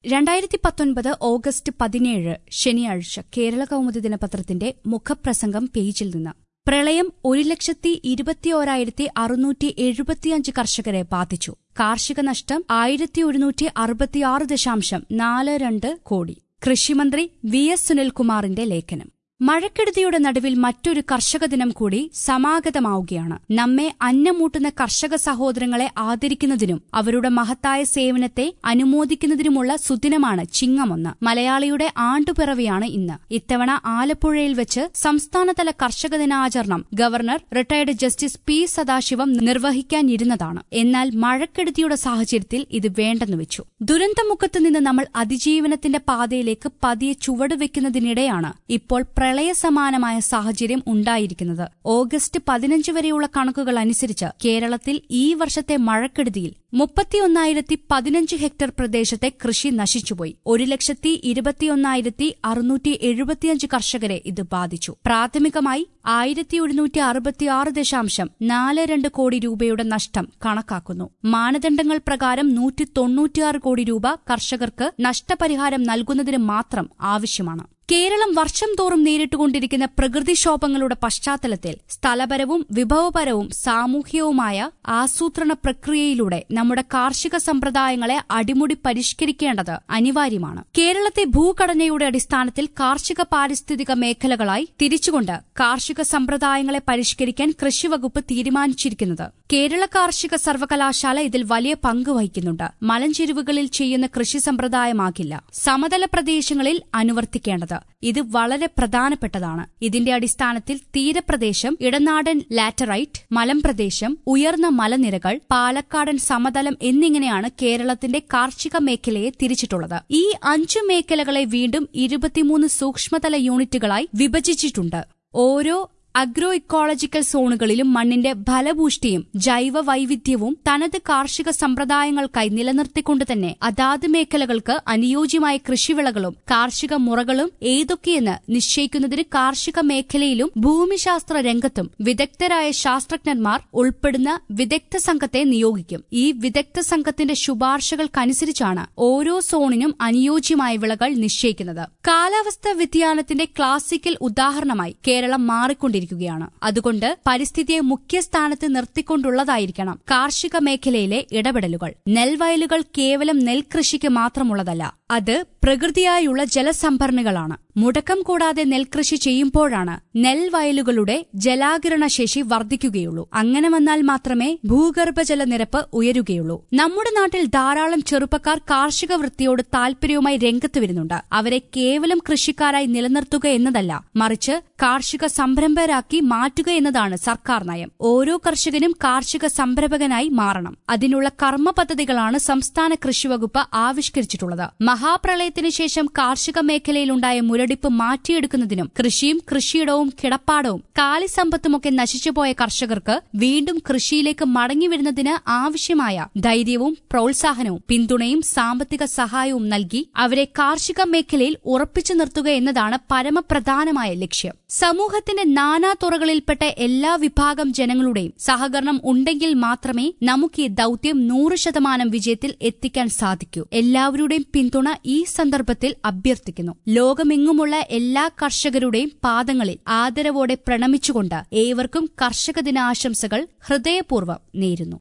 രണ്ടായിരത്തി പത്തൊൻപത് ഓഗസ്റ്റ് പതിനേഴ് ശനിയാഴ്ച കേരള കൗമുദി ദിനപത്രത്തിന്റെ മുഖപ്രസംഗം പേജിൽ നിന്ന് പ്രളയം ഒരു ലക്ഷത്തി ഇരുപത്തിയോരായിരത്തി അറുന്നൂറ്റി എഴുപത്തിയഞ്ച് കർഷകരെ ബാധിച്ചു കാർഷിക നഷ്ടം ആയിരത്തി ഒരുന്നൂറ്റി അറുപത്തിയാറ് ദശാംശം നാല് രണ്ട് കോടി കൃഷിമന്ത്രി വി എസ് സുനിൽകുമാറിന്റെ ലേഖനം മഴക്കെടുതിയുടെ നടുവിൽ മറ്റൊരു കർഷക ദിനം കൂടി സമാഗതമാവുകയാണ് നമ്മെ അന്നമൂട്ടുന്ന കർഷക സഹോദരങ്ങളെ ആദരിക്കുന്നതിനും അവരുടെ മഹത്തായ സേവനത്തെ അനുമോദിക്കുന്നതിനുമുള്ള സുദിനമാണ് ചിങ്ങമൊന്ന് മലയാളിയുടെ ആണ്ടുപിറവിയാണ് ഇന്ന് ഇത്തവണ ആലപ്പുഴയിൽ വെച്ച് സംസ്ഥാനതല കർഷക ദിനാചരണം governor retired justice P Sathasivam നിർവഹിക്കാനിരുന്നതാണ് എന്നാൽ മഴക്കെടുതിയുടെ സാഹചര്യത്തിൽ ഇത് വേണ്ടെന്ന് വെച്ചു ദുരന്തമുഖത്ത് നിന്ന് നമ്മൾ അതിജീവനത്തിന്റെ പാതയിലേക്ക് പതിയെ ചുവടുവെക്കുന്നതിനിടെയാണ് ഇപ്പോൾ പ്രളയസമാനമായ സാഹചര്യം ഉണ്ടായിരിക്കുന്നത് ഓഗസ്റ്റ് പതിനഞ്ച് വരെയുള്ള കണക്കുകൾ അനുസരിച്ച് കേരളത്തിൽ ഈ വർഷത്തെ മഴക്കെടുതിയിൽ മുപ്പത്തിയൊന്നായിരത്തി പതിനഞ്ച് ഹെക്ടർ പ്രദേശത്തെ കൃഷി നശിച്ചുപോയി ഒരു ലക്ഷത്തി ഇരുപത്തിയൊന്നായിരത്തി അറുന്നൂറ്റി എഴുപത്തിയഞ്ച് കർഷകരെ ഇത് ബാധിച്ചു പ്രാഥമികമായി ആയിരത്തി ഒരുന്നൂറ്റി അറുപത്തിയാറ് ദശാംശം നാല് രണ്ട് കോടി രൂപയുടെ നഷ്ടം കണക്കാക്കുന്നു മാനദണ്ഡങ്ങൾ പ്രകാരം നൂറ്റി തൊണ്ണൂറ്റിയാറ് കോടി രൂപ കർഷകർക്ക് നഷ്ടപരിഹാരം നൽകുന്നതിന് മാത്രം ആവശ്യമാണ് കേരളം വർഷം തോറും നേരിട്ടുകൊണ്ടിരിക്കുന്ന പ്രകൃതിക്ഷോഭങ്ങളുടെ പശ്ചാത്തലത്തിൽ സ്ഥലപരവും വിഭവപരവും സാമൂഹ്യവുമായ ആസൂത്രണ പ്രക്രിയയിലൂടെ നമ്മുടെ കാർഷിക സമ്പ്രദായങ്ങളെ അടിമുടി പരിഷ്കരിക്കേണ്ടത് അനിവാര്യമാണ് കേരളത്തെ ഭൂഘടനയുടെ അടിസ്ഥാനത്തിൽ കാർഷിക പാരിസ്ഥിതിക മേഖലകളായി തിരിച്ചുകൊണ്ട് കാർഷിക സമ്പ്രദായങ്ങളെ പരിഷ്കരിക്കാൻ കൃഷിവകുപ്പ് തീരുമാനിച്ചിരിക്കുന്നത് കേരള കാർഷിക സർവകലാശാല ഇതിൽ വലിയ പങ്ക് വഹിക്കുന്നുണ്ട് മലഞ്ചെരുവുകളിൽ ചെയ്യുന്ന കൃഷി സമ്പ്രദായമാകില്ല സമതല പ്രദേശങ്ങളിൽ അനുവർത്തിക്കേണ്ടത് ഇത് വളരെ പ്രധാനപ്പെട്ടതാണ് ഇതിന്റെ അടിസ്ഥാനത്തിൽ തീരപ്രദേശം ഇടനാടൻ ലാറ്ററൈറ്റ് മലമ്പ്രദേശം ഉയർന്ന മലനിരകൾ പാലക്കാടൻ സമതലം എന്നിങ്ങനെയാണ് കേരളത്തിന്റെ കാർഷിക മേഖലയെ തിരിച്ചിട്ടുള്ളത് ഈ അഞ്ചു മേഖലകളെ വീണ്ടും ഇരുപത്തിമൂന്ന് സൂക്ഷ്മതല യൂണിറ്റുകളായി വിഭജിച്ചിട്ടുണ്ട് ഓരോ അഗ്രോ ഇക്കോളജിക്കൽ സോണുകളിലും മണ്ണിന്റെ ഫലപുഷ്ടിയും ജൈവ വൈവിധ്യവും തനത് കാർഷിക സമ്പ്രദായങ്ങൾക്കായി നിലനിർത്തിക്കൊണ്ട് തന്നെ അതാത് മേഖലകൾക്ക് അനുയോജ്യമായ കൃഷിവിളകളും കാർഷിക മുറകളും ഏതൊക്കെയെന്ന് നിശ്ചയിക്കുന്നതിന് കാർഷിക മേഖലയിലും ഭൂമിശാസ്ത്ര രംഗത്തും വിദഗ്ധരായ ശാസ്ത്രജ്ഞന്മാർ ഉൾപ്പെടുന്ന വിദഗ്ധ സംഘത്തെ നിയോഗിക്കും ഈ വിദഗ്ധ സംഘത്തിന്റെ ശുപാർശകൾക്കനുസരിച്ചാണ് ഓരോ സോണിനും അനുയോജ്യമായ വിളകൾ നിശ്ചയിക്കുന്നത് കാലാവസ്ഥാ വ്യതിയാനത്തിന്റെ ക്ലാസിക്കൽ ഉദാഹരണമായി കേരളം മാറിക്കൊണ്ടിരിക്കുകയാണ് അതുകൊണ്ട് പരിസ്ഥിതിയെ മുഖ്യസ്ഥാനത്ത് നിർത്തിക്കൊണ്ടുള്ളതായിരിക്കണം കാർഷിക മേഖലയിലെ ഇടപെടലുകൾ നെൽവയലുകൾ കേവലം നെൽകൃഷിക്ക് മാത്രമുള്ളതല്ല അത് പ്രകൃതിയായുള്ള ജലസംഭരണികളാണ് മുടക്കം കൂടാതെ നെൽകൃഷി ചെയ്യുമ്പോഴാണ് നെൽവയലുകളുടെ ജലാകിരണ ശേഷി വർദ്ധിക്കുകയുള്ളൂ അങ്ങനെ വന്നാൽ മാത്രമേ ഭൂഗർഭജല നിരപ്പ് ഉയരുകയുള്ളൂ നമ്മുടെ നാട്ടിൽ ധാരാളം ചെറുപ്പക്കാർ കാർഷിക വൃത്തിയോട് താൽപര്യവുമായി രംഗത്ത് വരുന്നുണ്ട് അവരെ കേവലം കൃഷിക്കാരായി നിലനിർത്തുക എന്നതല്ല മറിച്ച് കാർഷിക സംരംഭകരാക്കി മാറ്റുക എന്നതാണ് സർക്കാർ നയം ഓരോ കർഷകനും കാർഷിക സംരംഭകനായി മാറണം അതിനുള്ള കർമ്മ പദ്ധതികളാണ് സംസ്ഥാന കൃഷിവകുപ്പ് ആവിഷ്കരിച്ചിട്ടുള്ളത് മഹാപ്രളയത്തിന് ശേഷം കാർഷിക മേഖലയിലുണ്ടായ മുരടിപ്പ് മാറ്റിയെടുക്കുന്നതിനും കൃഷിയും കൃഷിയിടവും കിടപ്പാടവും കാലിസമ്പത്തുമൊക്കെ നശിച്ചുപോയ കർഷകർക്ക് വീണ്ടും കൃഷിയിലേക്ക് മടങ്ങിവരുന്നതിന് ആവശ്യമായ ധൈര്യവും പ്രോത്സാഹനവും പിന്തുണയും സാമ്പത്തിക സഹായവും നൽകി അവരെ കാർഷിക മേഖലയിൽ ഉറപ്പിച്ചു നിർത്തുക എന്നതാണ് പരമപ്രധാനമായ ലക്ഷ്യം സമൂഹത്തിന്റെ നാനാ തുറകളിൽപ്പെട്ട എല്ലാ വിഭാഗം ജനങ്ങളുടെയും സഹകരണം ഉണ്ടെങ്കിൽ മാത്രമേ നമുക്ക് ഈ ദൌത്യം നൂറ് ശതമാനം വിജയത്തിൽ എത്തിക്കാൻ സാധിക്കൂ എല്ലാവരുടെയും പിന്തുണ ഈ സന്ദർഭത്തിൽ അഭ്യർത്ഥിക്കുന്നു ലോകമെങ്ങുമുള്ള എല്ലാ കർഷകരുടെയും പാദങ്ങളിൽ ആദരവോടെ പ്രണമിച്ചുകൊണ്ട് ഏവർക്കും കർഷക ദിനാശംസകൾ ഹൃദയപൂർവ്വം നേരുന്നു